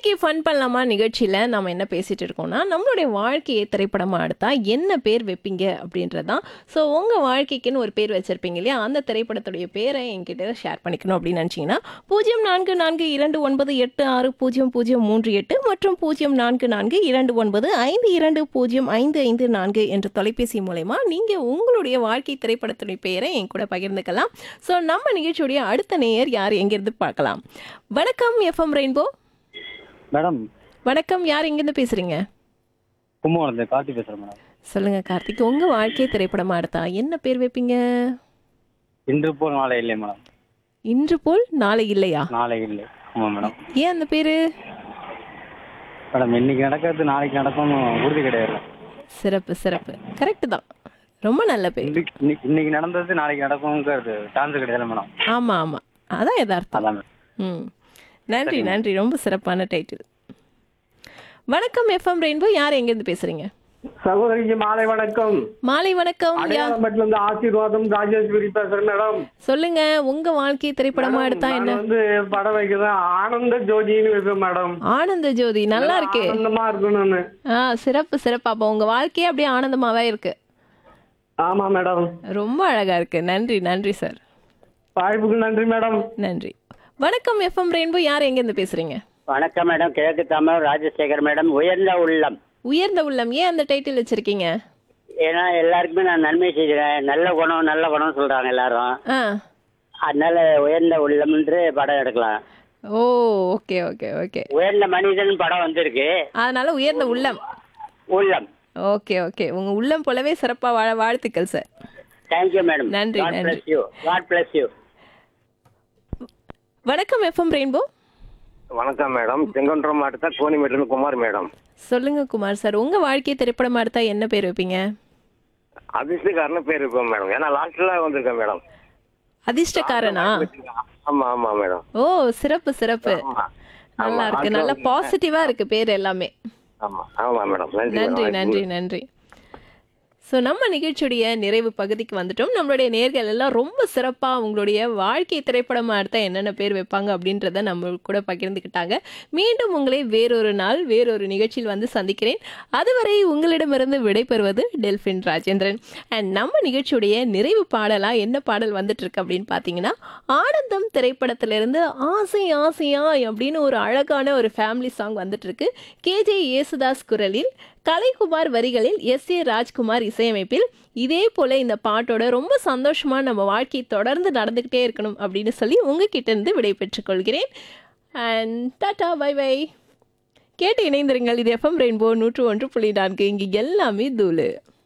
இன்னைக்கு ஃபன் பண்ணலாமா நிகழ்ச்சியில் நம்ம என்ன பேசிட்டு இருக்கோம்னா நம்மளுடைய வாழ்க்கையை திரைப்படமாக எடுத்தா என்ன பேர் வைப்பீங்க அப்படின்றதான் ஸோ உங்கள் வாழ்க்கைக்குன்னு ஒரு பேர் வச்சிருப்பீங்க இல்லையா அந்த திரைப்படத்துடைய பேரை என்கிட்ட ஷேர் பண்ணிக்கணும் அப்படின்னு நினச்சிங்கன்னா பூஜ்ஜியம் நான்கு நான்கு இரண்டு ஒன்பது எட்டு ஆறு பூஜ்ஜியம் பூஜ்ஜியம் மூன்று எட்டு மற்றும் பூஜ்ஜியம் நான்கு நான்கு இரண்டு ஒன்பது ஐந்து இரண்டு பூஜ்ஜியம் ஐந்து ஐந்து நான்கு என்ற தொலைபேசி மூலயமா நீங்கள் உங்களுடைய வாழ்க்கை திரைப்படத்துடைய பெயரை என் கூட பகிர்ந்துக்கலாம் ஸோ நம்ம நிகழ்ச்சியுடைய அடுத்த நேயர் யார் எங்கேருந்து பார்க்கலாம் வணக்கம் எஃப்எம் ரெயின்போ மேடம் வணக்கம் யார் எங்கேருந்து பேசுறீங்க கும்பகோணத்துல கார்த்தி பேசுறேன் மேடம் சொல்லுங்க கார்த்திக் உங்க வாழ்க்கை திரைப்படமா எடுத்தா என்ன பேர் வைப்பீங்க இன்று போல் நாளை இல்லை மேடம் இன்று போல் நாளை இல்லையா நாளை இல்லை ஆமாம் மேடம் ஏன் அந்த பேரு மேடம் இன்னைக்கு நடக்கிறது நாளைக்கு நடக்கும்னு உறுதி கிடையாது சிறப்பு சிறப்பு கரெக்ட் தான் ரொம்ப நல்ல பேர் இன்னைக்கு இன்னைக்கு- இன்னைக்கு நடந்தது நாளைக்கு நடக்கும்ங்கிறது சான்ஸ் கிடையாது மேடம் ஆமா ஆமா அதான் யதார்த்தம் அதான் மேடம் ம் நன்றி நன்றி ரொம்ப சிறப்பான டைட்டில் வணக்கம் எஃப்எம் ரெயின்போ யார் எங்கேருந்து பேசுறீங்க சகோதரிக்கு மாலை வணக்கம் மாலை வணக்கம் யா அடையாளம்பட்டில இருந்து ஆசீர்வாதம் ராஜேஸ்வரி பேசுறேன் மேடம் சொல்லுங்க உங்க வாழ்க்கை திரைப்படமா எடுத்தா நான் என்ன வந்து படம் வைக்கிறேன் ஆனந்த ஜோதின்னு வைப்பேன் மேடம் ஆனந்த ஜோதி நல்லா இருக்கு ஆனந்தமா இருக்கணும்னு ஆ சிறப்பு சிறப்பு அப்போ உங்க வாழ்க்கையே அப்படியே ஆனந்தமாவே இருக்கு ஆமா மேடம் ரொம்ப அழகா இருக்கு நன்றி நன்றி சார் வாய்ப்புக்கு நன்றி மேடம் நன்றி வணக்கம் எஃப்எம் ரெயின்போ யார் எங்கேருந்து பேசுறீங்க வணக்கம் மேடம் கிழக்கு தமிழ் ராஜசேகர் மேடம் உயர்ந்த உள்ளம் உயர்ந்த உள்ளம் ஏன் அந்த டைட்டில் வச்சிருக்கீங்க ஏன்னா எல்லாருக்குமே நான் நன்மை செய்கிறேன் நல்ல குணம் நல்ல குணம் சொல்றாங்க எல்லாரும் ஆ அதனால உயர்ந்த உள்ளம் என்று படம் எடுக்கலாம் ஓ ஓகே ஓகே ஓகே உயர்ந்த மனிதன் படம் வந்திருக்கு அதனால உயர்ந்த உள்ளம் உள்ளம் ஓகே ஓகே உங்க உள்ளம் போலவே சிறப்பா வாழ வாழ்த்துக்கள் சார் தேங்க்யூ மேடம் நன்றி, காட் நன்றி. Bless you god bless you வணக்கம் எஃப்எம் ரெயின்போ வணக்கம் மேடம் செங்கன்றம் மாவட்டத்தில் கோணிமேட்டிலிருந்து குமார் மேடம் சொல்லுங்க குமார் சார் உங்க வாழ்க்கை திரைப்படமா எடுத்தா என்ன பேர் வைப்பீங்க அதிர்ஷ்டக்காரனு பேர் இருக்கும் மேடம் ஏன்னா லாஸ்ட்ல வந்திருக்கேன் மேடம் அதிர்ஷ்டக்காரனா ஆமா ஆமா மேடம் ஓ சிறப்பு சிறப்பு ஆமா நல்லா ஆமா, இருக்கு last ல நல்லா வந்திருக்கேன். பாசிட்டிவா இருக்கு பேர் எல்லாமே ஆமா ஆமா மேடம் நன்றி நன்றி மேடம். நன்றி நன்றி ஸோ நம்ம நிகழ்ச்சியுடைய நிறைவு பகுதிக்கு வந்துட்டோம் நம்மளுடைய நேர்கள் எல்லாம் ரொம்ப சிறப்பாக உங்களுடைய வாழ்க்கை திரைப்படமாக எடுத்தால் என்னென்ன பேர் வைப்பாங்க அப்படின்றத நம்ம கூட பகிர்ந்துக்கிட்டாங்க மீண்டும் உங்களை வேறொரு நாள் வேறொரு நிகழ்ச்சியில் வந்து சந்திக்கிறேன் அதுவரை உங்களிடமிருந்து விடைபெறுவது டெல்ஃபின் ராஜேந்திரன் அண்ட் நம்ம நிகழ்ச்சியுடைய நிறைவு பாடலாக என்ன பாடல் வந்துட்டு இருக்கு அப்படின்னு பார்த்தீங்கன்னா ஆனந்தம் திரைப்படத்திலிருந்து ஆசை ஆசையா அப்படின்னு ஒரு அழகான ஒரு ஃபேமிலி சாங் வந்துட்டு இருக்கு கேஜே யேசுதாஸ் குரலில் கலைக்குமார் வரிகளில் எஸ் ஏ ராஜ்குமார் இசையமைப்பில் இதே போல இந்த பாட்டோட ரொம்ப சந்தோஷமா நம்ம வாழ்க்கை தொடர்ந்து நடந்துக்கிட்டே இருக்கணும் அப்படின்னு சொல்லி உங்ககிட்ட இருந்து விடை பெற்றுக் கொள்கிறேன் அண்ட் டாட்டா பை பை கேட்டு இணைந்திருங்கள் இது எஃப்எம் ரெயின்போ நூற்று ஒன்று புள்ளி நான்கு இங்கு எல்லாமே தூளு